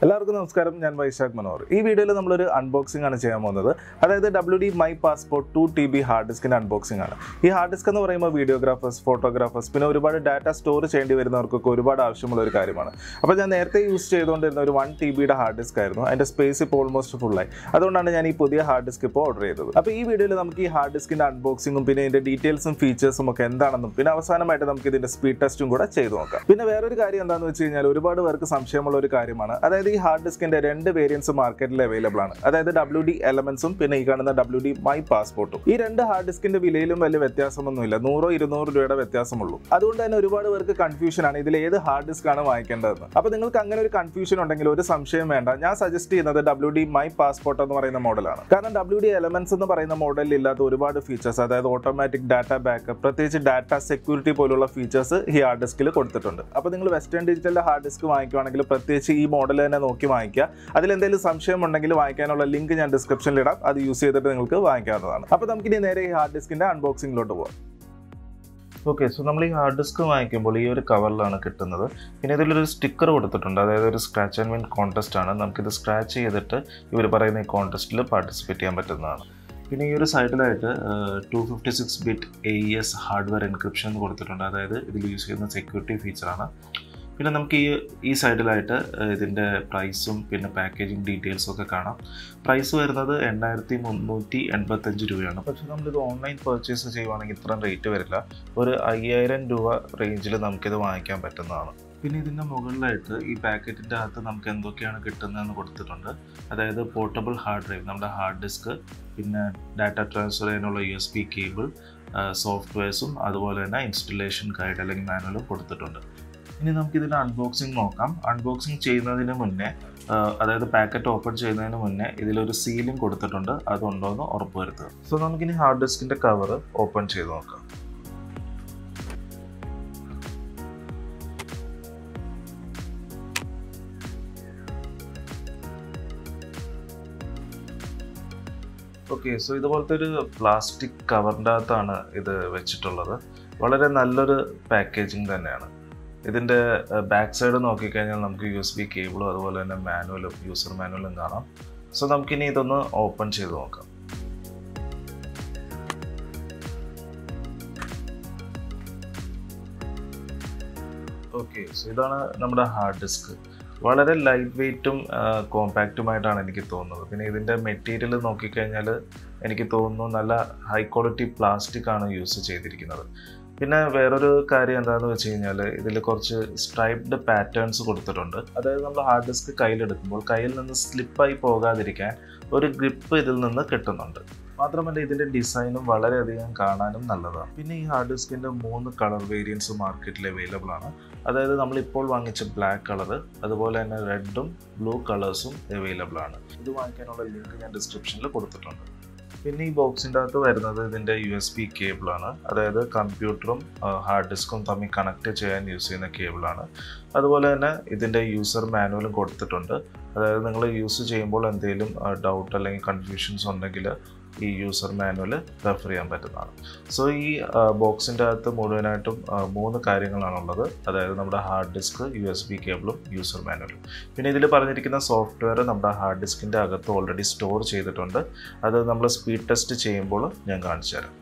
എല്ലാവർക്കും നമസ്കാരം ഞാൻ വൈശാഖ് മനോഹർ ഈ വീഡിയോയിൽ നമ്മളൊരു അൺബോക്സിംഗ് ആണ് ചെയ്യാൻ പോകുന്നത് അതായത് W D my passport two T B hard ഡിസ്കിൻ്റെ അൺബോക്സിംഗ് ആണ് ഈ ഹാർഡ് ഡിസ്ക് എന്ന് പറയുമ്പോൾ വീഡിയോഗ്രാഫേഴ്സ് ഫോട്ടോഗ്രാഫേഴ്സ് പിന്നെ ഒരുപാട് ഡാറ്റ സ്റ്റോർ ചെയ്യേണ്ടി വരുന്നവർക്കൊക്കെ ഒരുപാട് ആവശ്യമുള്ള ഒരു കാര്യമാണ് അപ്പോൾ ഞാൻ നേരത്തെ യൂസ് ചെയ്തുകൊണ്ടിരുന്ന ഒരു വൺ ടി ബിയുടെ ഹാർഡ് ഡിസ്ക് ആയിരുന്നു അതിൻ്റെ സ്പേസ് ഇപ്പോൾ ഓൾമോസ്റ്റ് ഫുള്ളായി അതുകൊണ്ടാണ് ഞാൻ ഈ പുതിയ ഹാർഡ് ഡിസ്ക് ഇപ്പോൾ ഓർഡർ ചെയ്തത് അപ്പോൾ ഈ വീഡിയോയിൽ നമുക്ക് ഈ ഹാർഡ് ഡിസ്കിൻ്റെ അൺബോക്സിംഗും പിന്നെ ഇതിൻ്റെ ഡീറ്റെയിൽസും ഫീച്ചേഴ്സും ഒക്കെ എന്താണെന്നും പിന്നെ അവസാനമായിട്ട് നമുക്ക് ഇതിൻ്റെ സ്പീഡ് ടെസ്റ്റും കൂടെ ചെയ്തു നോക്കാം പിന്നെ വേറൊരു കാര്യം എന്താണെന്ന് വെച്ച് കഴിഞ്ഞാൽ ഒരുപാട് പേർക്ക് സംശയമുള്ള ഒരു കാര്യമാണ് അതായത് ഈ ഹാർഡ് ഡിസ്കിന്റെ രണ്ട് വേരിയൻസ് മാർക്കറ്റിൽ അവൈലബിൾ ആണ് അതായത് ഡബ്ല്യു ഡി എലമെന്റ്സും പിന്നെ ഈ കാണുന്ന ഡബ്ല്യു ഡി മൈ പാസ്പോർട്ടും ഈ രണ്ട് ഹാർഡ് ഡിസ്കിന്റെ വിലയിലും വലിയ വ്യത്യാസമൊന്നുമില്ല നൂറോ ഇരുന്നൂറ് രൂപയുടെ വ്യത്യാസമുള്ളൂ അതുകൊണ്ട് തന്നെ ഒരുപാട് പേർക്ക് കൺഫ്യൂഷൻ ആണ് ഇതിൽ ഏത് ഹാർഡ് ഡിസ്ക് ആണ് വാങ്ങിക്കേണ്ടതെന്ന് അപ്പോൾ നിങ്ങൾക്ക് അങ്ങനെ ഒരു കൺഫ്യൂഷൻ ഉണ്ടെങ്കിൽ ഒരു സംശയം വേണ്ട ഞാൻ സജസ്റ്റ് ചെയ്യുന്നത് ഡബ്ല്യു ഡി മൈ പാസ്പോർട്ട് എന്ന് പറയുന്ന മോഡലാണ് കാരണം ഡബ്ല്യു ഡി എലമെന്റ്സ് എന്ന് പറയുന്ന മോഡലിൽ ഇല്ലാത്ത ഒരുപാട് ഫീച്ചേഴ്സ് അതായത് ഓട്ടോമാറ്റിക് ഡാറ്റ ബാക്കപ്പ് പ്രത്യേകിച്ച് ഡാറ്റ സെക്യൂരിറ്റി പോലുള്ള ഫീച്ചേഴ്സ് ഈ ഹാർഡ് ഡിസ്കിൽ കൊടുത്തിട്ടുണ്ട് അപ്പോൾ നിങ്ങൾ വെസ്റ്റേൺ ഡിജിറ്റലിന്റെ ഹാർഡ് ഡിസ്ക് വാങ്ങിക്കുവാണെങ്കിൽ പ്രത്യേകിച്ച് ഈ മോഡൽ തന്നെ നോക്കി വാങ്ങിക്കുക അതിൽ എന്തെങ്കിലും സംശയം ഉണ്ടെങ്കിൽ വാങ്ങിക്കാനുള്ള ലിങ്ക് ഞാൻ ഡിസ്ക്രിപ്ഷനിൽ ഇടാം അത് യൂസ് ചെയ്തിട്ട് നിങ്ങൾക്ക് വാങ്ങിക്കാവുന്നതാണ് അപ്പോൾ നമുക്കിനി നേരെ ഈ ഹാർഡ് ഡിസ്കിന്റെ അൺബോക്സിംഗിലോട്ട് പോകാം ഓക്കെ സോ നമ്മൾ ഈ ഹാർഡ് ഡിസ്ക് വാങ്ങിക്കുമ്പോൾ ഈ ഒരു കവറിലാണ് കിട്ടുന്നത് പിന്നെ ഇതിലൊരു സ്റ്റിക്കർ കൊടുത്തിട്ടുണ്ട് അതായത് ഒരു സ്ക്രാച്ച് ആൻഡ് വിൻ കോൺടെസ്റ്റ് ആണ് നമുക്കിത് സ്ക്രാച്ച് ചെയ്തിട്ട് ഇവർ പറയുന്ന ഈ കോൺടെസ്റ്റിൽ പാർട്ടിസിപ്പേറ്റ് ചെയ്യാൻ പറ്റുന്നതാണ് പിന്നെ ഈ ഒരു സൈഡിലായിട്ട് two fifty six bit A E S hardware encryption എന്ന് കൊടുത്തിട്ടുണ്ട് അതായത് ഇതിൽ യൂസ് ചെയ്യുന്ന സെക്യൂരിറ്റി ഫീച്ചറാണ് പിന്നെ നമുക്ക് ഈ ഈ സൈഡിലായിട്ട് ഇതിൻ്റെ പ്രൈസും പിന്നെ പാക്കേജിങ് ഡീറ്റെയിൽസും ഒക്കെ കാണാം പ്രൈസ് വരുന്നത് എണ്ണായിരത്തി മുന്നൂറ്റി എൺപത്തഞ്ച് രൂപയാണ് പക്ഷേ നമ്മളിത് ഓൺലൈൻ പർച്ചേസ് ചെയ്യുവാണെങ്കിൽ ഇത്രയും റേറ്റ് വരില്ല ഒരു അയ്യായിരം രൂപ റേഞ്ചിൽ നമുക്കിത് വാങ്ങിക്കാൻ പറ്റുന്നതാണ് പിന്നെ ഇതിൻ്റെ മുകളിലായിട്ട് ഈ പാക്കറ്റിൻ്റെ അകത്ത് നമുക്ക് എന്തൊക്കെയാണ് കിട്ടുന്നതെന്ന് കൊടുത്തിട്ടുണ്ട് അതായത് പോർട്ടബിൾ ഹാർഡ് ഡ്രൈവ് നമ്മുടെ ഹാർഡ് ഡിസ്ക് പിന്നെ ഡാറ്റ ട്രാൻസ്ഫർ ചെയ്യാനുള്ള യു എസ് ബി കേബിൾ സോഫ്റ്റ്വെയർസും അതുപോലെ തന്നെ ഇൻസ്റ്റലേഷൻ ഗൈഡ് അല്ലെങ്കിൽ മാനുവലും കൊടുത്തിട്ടുണ്ട് ഇനി നമുക്ക് ഇതിൻ്റെ അൺബോക്സിങ് നോക്കാം അൺബോക്സിങ് ചെയ്യുന്നതിന് മുന്നേ അതായത് പാക്കറ്റ് ഓപ്പൺ ചെയ്യുന്നതിന് മുന്നേ ഇതിലൊരു സീലിംഗ് കൊടുത്തിട്ടുണ്ട് അതുണ്ടോ എന്ന് ഉറപ്പ് വരുത്തുക സോ നമുക്കിനി ഹാർഡ് ഡിസ്കിൻ്റെ കവർ ഓപ്പൺ ചെയ്ത് നോക്കാം ഓക്കെ സോ ഇതുപോലത്തെ ഒരു പ്ലാസ്റ്റിക് കവറിൻ്റെ അകത്താണ് ഇത് വെച്ചിട്ടുള്ളത് വളരെ നല്ലൊരു പാക്കേജിങ് തന്നെയാണ് ഇതിൻ്റെ ബാക്ക് സൈഡ് നോക്കിക്കഴിഞ്ഞാൽ നമുക്ക് യു എസ് ബി കേബിളും അതുപോലെ തന്നെ മാനുവലും യൂസർ മാനുവലും കാണാം സോ നമുക്കിനി ഇതൊന്ന് ഓപ്പൺ ചെയ്ത് നോക്കാം ഓക്കെ സോ ഇതാണ് നമ്മുടെ ഹാർഡ് ഡിസ്ക് വളരെ ലൈറ്റ് വെയ്റ്റും കോമ്പാക്റ്റുമായിട്ടാണ് എനിക്ക് തോന്നുന്നത് പിന്നെ ഇതിൻ്റെ മെറ്റീരിയൽ നോക്കിക്കഴിഞ്ഞാൽ എനിക്ക് തോന്നുന്നു നല്ല ഹൈ ക്വാളിറ്റി പ്ലാസ്റ്റിക് ആണ് യൂസ് ചെയ്തിരിക്കുന്നത് പിന്നെ വേറൊരു കാര്യം എന്താണെന്ന് വെച്ച് കഴിഞ്ഞാൽ ഇതിൽ കുറച്ച് സ്ട്രൈപ്ഡ് പാറ്റേൺസ് കൊടുത്തിട്ടുണ്ട് അതായത് നമ്മൾ ഹാർഡ് ഡിസ്ക് കയ്യിലെടുക്കുമ്പോൾ കയ്യിൽ നിന്ന് സ്ലിപ്പായി പോകാതിരിക്കാൻ ഒരു ഗ്രിപ്പ് ഇതിൽ നിന്ന് കിട്ടുന്നുണ്ട് മാത്രമല്ല ഇതിൻ്റെ ഡിസൈനും വളരെയധികം കാണാനും നല്ലതാണ് പിന്നെ ഈ ഹാർഡ് ഡിസ്കിൻ്റെ മൂന്ന് കളർ വേരിയൻസ് മാർക്കറ്റിൽ അവൈലബിൾ ആണ് അതായത് നമ്മളിപ്പോൾ വാങ്ങിച്ച ബ്ലാക്ക് കളർ അതുപോലെ തന്നെ റെഡും ബ്ലൂ കളേഴ്സും അവൈലബിൾ ആണ് ഇത് വാങ്ങിക്കാനുള്ള ലിങ്ക് ഞാൻ ഡിസ്ക്രിപ്ഷനിൽ കൊടുത്തിട്ടുണ്ട് പിന്നെ ഈ ബോക്സിൻ്റെ അകത്ത് വരുന്നത് ഇതിൻ്റെ യു എസ് ബി കേബിളാണ് അതായത് കമ്പ്യൂട്ടറും ഹാർഡ് ഡിസ്കും തമ്മിൽ കണക്ട് ചെയ്യാൻ യൂസ് ചെയ്യുന്ന കേബിളാണ് അതുപോലെ തന്നെ ഇതിൻ്റെ യൂസർ മാനുവലും കൊടുത്തിട്ടുണ്ട് അതായത് നിങ്ങൾ യൂസ് ചെയ്യുമ്പോൾ എന്തെങ്കിലും ഡൗട്ട് അല്ലെങ്കിൽ കൺഫ്യൂഷൻസ് ഉണ്ടെങ്കിൽ ഈ യൂസർ മാനുവൽ റെഫർ ചെയ്യാൻ പറ്റുന്നതാണ് സോ ഈ ബോക്സിൻ്റെ അകത്ത് മുഴുവനായിട്ടും മൂന്ന് കാര്യങ്ങളാണുള്ളത് അതായത് നമ്മുടെ hard disk U S B കേബിളും യൂസർ മാനുവലും പിന്നെ ഇതിൽ പറഞ്ഞിരിക്കുന്ന സോഫ്റ്റ്വെയർ നമ്മുടെ ഹാർഡ് ഡിസ്കിൻ്റെ അകത്ത് ഓൾറെഡി സ്റ്റോർ ചെയ്തിട്ടുണ്ട് അത് നമ്മൾ സ്പീഡ് ടെസ്റ്റ് ചെയ്യുമ്പോൾ ഞാൻ കാണിച്ചു തരാം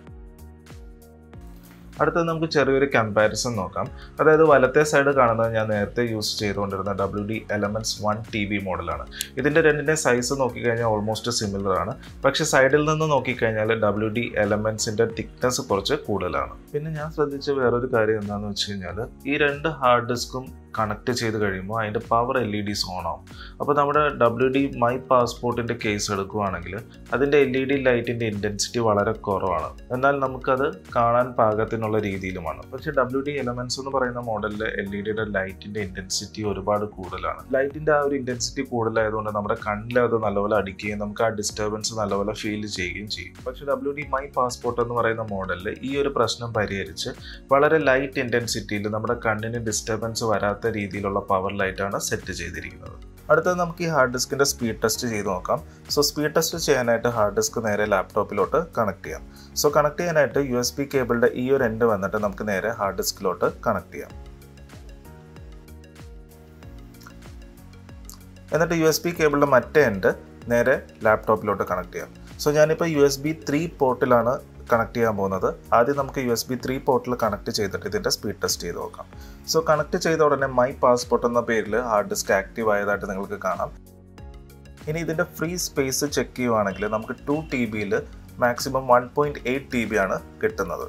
അടുത്തത് നമുക്ക് ചെറിയൊരു കമ്പാരിസൺ നോക്കാം അതായത് വലത്തെ സൈഡ് കാണുന്നത് ഞാൻ നേരത്തെ യൂസ് ചെയ്തുകൊണ്ടിരുന്ന W D elements one T B മോഡലാണ് ഇതിൻ്റെ രണ്ടിൻ്റെ സൈസ് നോക്കിക്കഴിഞ്ഞാൽ ഓൾമോസ്റ്റ് സിമിലർ ആണ് പക്ഷേ സൈഡിൽ നിന്ന് നോക്കിക്കഴിഞ്ഞാൽ ഡബ്ല്യു ഡി എലമെൻറ്റ്സിൻ്റെ തിക്നെസ് കുറച്ച് കൂടുതലാണ് പിന്നെ ഞാൻ ശ്രദ്ധിച്ച വേറൊരു കാര്യം എന്താണെന്ന് വെച്ച് കഴിഞ്ഞാൽ ഈ രണ്ട് ഹാർഡ് ഡിസ്കും കണക്ട് ചെയ്ത് കഴിയുമ്പോൾ അതിൻ്റെ power L E Ds on ആവും അപ്പോൾ നമ്മുടെ ഡബ്ല്യു ഡി മൈ പാസ്പോർട്ടിൻ്റെ കേസ് എടുക്കുകയാണെങ്കിൽ അതിൻ്റെ എൽ ഇ ഡി ലൈറ്റിൻ്റെ ഇൻറ്റൻസിറ്റി വളരെ കുറവാണ് എന്നാൽ നമുക്കത് കാണാൻ പാകത്തിനുള്ള രീതിയിലുമാണ് പക്ഷേ ഡബ്ല്യു ഡി എലമെൻസ് എന്ന് പറയുന്ന മോഡലിൽ എൽ ഇ ഡിയുടെ ലൈറ്റിൻ്റെ ഇൻറ്റൻസിറ്റി ഒരുപാട് കൂടുതലാണ് ലൈറ്റിൻ്റെ ആ ഒരു ഇൻറ്റൻസിറ്റി കൂടുതലായതുകൊണ്ട് നമ്മുടെ കണ്ണിൽ അത് നല്ലപോലെ അടിക്കുകയും നമുക്ക് ആ ഡിസ്റ്റർബൻസ് നല്ലപോലെ ഫീൽ ചെയ്യുകയും ചെയ്യും പക്ഷേ ഡബ്ല്യു ഡി മൈ പാസ്പോർട്ട് എന്ന് പറയുന്ന മോഡലിൽ ഈ ഒരു പ്രശ്നം പരിഹരിച്ച് വളരെ ലൈറ്റ് ഇൻറ്റൻസിറ്റിയിൽ നമ്മുടെ കണ്ണിന് ഡിസ്റ്റർബൻസ് വരാത്ത വരാത്ത രീതിയിലുള്ള പവർ ലൈറ്റാണ് സെറ്റ് ചെയ്തിരിക്കുന്നത് അടുത്തത് നമുക്ക് ഈ ഹാർഡ് ഡിസ്കിൻ്റെ സ്പീഡ് ടെസ്റ്റ് ചെയ്ത് നോക്കാം സോ സ്പീഡ് ടെസ്റ്റ് ചെയ്യാനായിട്ട് ഹാർഡ് ഡിസ്ക് നേരെ ലാപ്ടോപ്പിലോട്ട് കണക്ട് ചെയ്യാം സോ കണക്ട് ചെയ്യാനായിട്ട് യു എസ് ബി കേബിളിൻ്റെ ഈ ഒരു എൻഡ് വന്നിട്ട് നമുക്ക് നേരെ ഹാർഡ് ഡിസ്കിലോട്ട് കണക്ട് ചെയ്യാം എന്നിട്ട് യു എസ് ബി കേബിളിൻ്റെ മറ്റേ എൻഡ് നേരെ ലാപ്ടോപ്പിലോട്ട് കണക്ട് ചെയ്യാം സോ ഞാനിപ്പോൾ യു എസ് ബി ത്രീ പോർട്ടിലാണ് കണക്ട് ചെയ്യാൻ പോകുന്നത് ആദ്യം നമുക്ക് യു എസ് ബി ത്രീ പോർട്ടിൽ കണക്ട് ചെയ്തിട്ട് ഇതിൻ്റെ സ്പീഡ് ടെസ്റ്റ് ചെയ്ത് നോക്കാം സോ കണക്ട് ചെയ്ത ഉടനെ മൈ പാസ്പോർട്ട് എന്ന പേരിൽ ഹാർഡ് ഡിസ്ക് ആക്റ്റീവ് ആയതായിട്ട് നിങ്ങൾക്ക് കാണാം ഇനി ഇതിൻ്റെ ഫ്രീ സ്പേസ് ചെക്ക് ചെയ്യുവാണെങ്കിൽ നമുക്ക് ടു ടി ബിയിൽ maximum one point eight T B ആണ് കിട്ടുന്നത്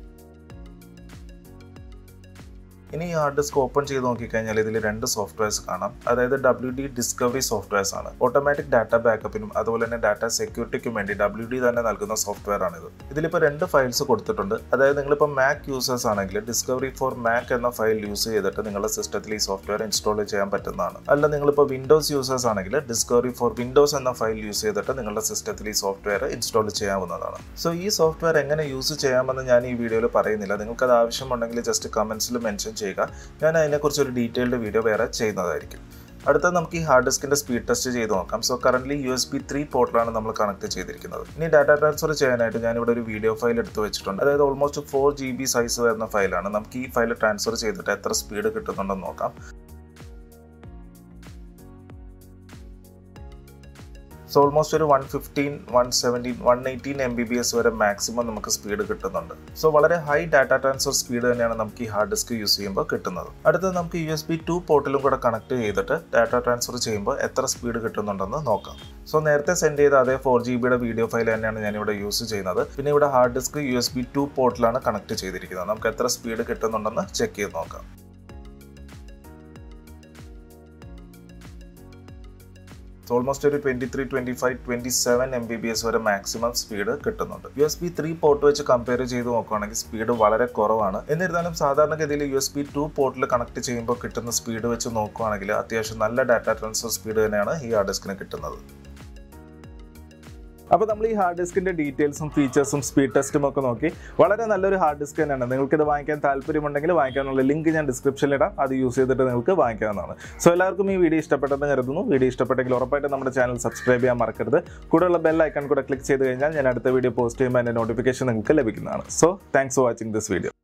ഇനി ഈ ഹാർഡ് ഡിസ്ക് ഓപ്പൺ ചെയ്ത് നോക്കിക്കഴിഞ്ഞാൽ ഇതിൽ രണ്ട് സോഫ്റ്റ്വെയർസ് കാണാം അതായത് ഡബ്ല്യു ഡി ഡിസ്കവറി സോഫ്റ്റ്വെയർസ് ആണ് ഓട്ടോമാറ്റിക് ഡാറ്റ ബാക്കപ്പിനും അതുപോലെ തന്നെ ഡാറ്റ സെക്യൂരിറ്റിക്കും വേണ്ടി ഡബ്ല്യു ഡി തന്നെ നൽകുന്ന സോഫ്റ്റ്വെയർ ആണിത് ഇതിലിപ്പോൾ രണ്ട് ഫയൽസ് കൊടുത്തിട്ടുണ്ട് അതായത് നിങ്ങളിപ്പോൾ മാക് യൂസേഴ്സ് ആണെങ്കിൽ ഡിസ്കവറി ഫോർ മാക് എന്ന ഫയൽ യൂസ് ചെയ്തിട്ട് നിങ്ങളുടെ സിസ്റ്റത്തിൽ ഈ സോഫ്റ്റ്വെയർ ഇൻസ്റ്റാൾ ചെയ്യാൻ പറ്റുന്നതാണ് അല്ല നിങ്ങളിപ്പോൾ വിൻഡോസ് യൂസേഴ്സ് ആണെങ്കിൽ ഡിസ്കവറി ഫോർ വിൻഡോസ് എന്ന ഫയൽ യൂസ് ചെയ്തിട്ട് നിങ്ങളുടെ സിസ്റ്റത്തിൽ ഈ സോഫ്റ്റ്വെയർ ഇൻസ്റ്റാൾ ചെയ്യാവുന്നതാണ് സോ ഈ സോഫ്റ്റ്വെയർ എങ്ങനെ യൂസ് ചെയ്യാമെന്ന് ഞാൻ ഈ വീഡിയോയിൽ പറയുന്നില്ല നിങ്ങൾക്ക് അത് ആവശ്യമുണ്ടെങ്കിൽ ജസ്റ്റ് കമൻസിൽ മെൻഷൻ ചെയ്യുക ഞാൻ അതിനെക്കുറിച്ച് ഒരു ഡീറ്റെയിൽഡ് വീഡിയോ വേറെ ചെയ്യുന്നതായിരിക്കും അടുത്ത നമുക്ക് ഈ ഹാർഡ് ഡിസ്കിന്റെ സ്പീഡ് ടെസ്റ്റ് ചെയ്ത് നോക്കാം so current U S B three പോർട്ടിലാണ് നമ്മൾ കണക്ട് ചെയ്തിരിക്കുന്നത് ഇനി ഡാറ്റ ട്രാൻസ്ഫർ ചെയ്യാനായിട്ട് ഞാനിവിടെ ഒരു വീഡിയോ ഫയൽ എടുത്ത് വെച്ചിട്ടുണ്ട് അതായത് almost four G B size വരുന്ന ഫയലാണ് നമുക്ക് ഈ ഫയൽ ട്രാൻസ്ഫർ ചെയ്തിട്ട് എത്ര സ്പീഡ് കിട്ടുന്നുണ്ടെന്ന് നോക്കാം സോ ഓൾമോസ്റ്റ് ഒരു one fifteen one seventeen one eighteen M B B S വരെ മാക്സിമം നമുക്ക് സ്പീഡ് കിട്ടുന്നുണ്ട് സോ വളരെ ഹൈ ഡാറ്റ ട്രാൻസ്ഫർ സ്പീഡ് തന്നെയാണ് നമുക്ക് ഈ ഹാർഡ് ഡിസ്ക് യൂസ് ചെയ്യുമ്പോൾ കിട്ടുന്നത് അടുത്തത് നമുക്ക് യു എസ് ബി ടു പോർട്ടിലും കൂടെ കണക്ട് ചെയ്തിട്ട് ഡാറ്റ ട്രാൻസ്ഫർ ചെയ്യുമ്പോൾ എത്ര സ്പീഡ് കിട്ടുന്നുണ്ടെന്ന് നോക്കാം സോ നേരത്തെ സെൻഡ് ചെയ്ത അതേ ഫോർ ജി ബിയുടെ വീഡിയോ ഫയൽ തന്നെയാണ് ഞാനിവിടെ യൂസ് ചെയ്യുന്നത് പിന്നെ ഇവിടെ hard disk U S B two പോർട്ടിലാണ് കണക്ട് ചെയ്തിരിക്കുന്നത് നമുക്ക് എത്ര സ്പീഡ് കിട്ടുന്നുണ്ടെന്ന് ചെക്ക് ചെയ്ത് നോക്കാം ഓൾമോസ്റ്റ് ഒരു twenty three twenty five twenty seven M B B S വരെ മാക്സിമം സ്പീഡ് കിട്ടുന്നുണ്ട് U S B three port വെച്ച് കമ്പയർ ചെയ്ത് നോക്കുകയാണെങ്കിൽ സ്പീഡ് വളരെ കുറവാണ് എന്നിരുന്നാലും സാധാരണഗതിയിൽ യു എസ് ബി ടു പോർട്ടിൽ കണക്ട് ചെയ്യുമ്പോൾ കിട്ടുന്ന സ്പീഡ് വെച്ച് നോക്കുകയാണെങ്കിൽ അത്യാവശ്യം നല്ല ഡാറ്റ ട്രാൻസ്ഫർ സ്പീഡ് തന്നെയാണ് ഈ ഹാർഡ് ഡിസ്കിന് കിട്ടുന്നത് അപ്പോൾ നമ്മൾ ഈ ഹാർഡ് ഡിസ്കിന്റെ ഡീറ്റെയിൽസും ഫീച്ചേഴ്സും സ്പീഡ് ടെസ്റ്റും ഒക്കെ നോക്കി വളരെ നല്ലൊരു ഹാർഡ് ഡിസ്ക് തന്നെയാണ് നിങ്ങൾക്ക് ഇത് വാങ്ങിക്കാൻ താല്പര്യമുണ്ടെങ്കിൽ വാങ്ങിക്കാനുള്ള ലിങ്ക് ഞാൻ ഡിസ്ക്രിപ്ഷനിൽ ഇടാം അത് യൂസ് ചെയ്തിട്ട് നിങ്ങൾക്ക് വാങ്ങിക്കാവുന്നതാണ് സോ എല്ലാവർക്കും ഈ വീഡിയോ ഇഷ്ടപ്പെട്ടെന്ന് കരുതുന്നു വീഡിയോ ഇഷ്ടപ്പെട്ടെങ്കിൽ ഉറപ്പായിട്ട് നമ്മുടെ ചാനൽ സബ്സ്ക്രൈബ് ചെയ്യാൻ മറക്കരുത് കൂടെയുള്ള ബെൽ ഐക്കൺ കൂടെ ക്ലിക്ക് ചെയ്ത് കഴിഞ്ഞാൽ ഞാൻ അടുത്ത വീഡിയോ പോസ്റ്റ് ചെയ്യുമ്പോൾ അതിൻ്റെ നോട്ടിഫിക്കേഷൻ നിങ്ങൾക്ക് ലഭിക്കുന്നതാണ് so thanks for watching this video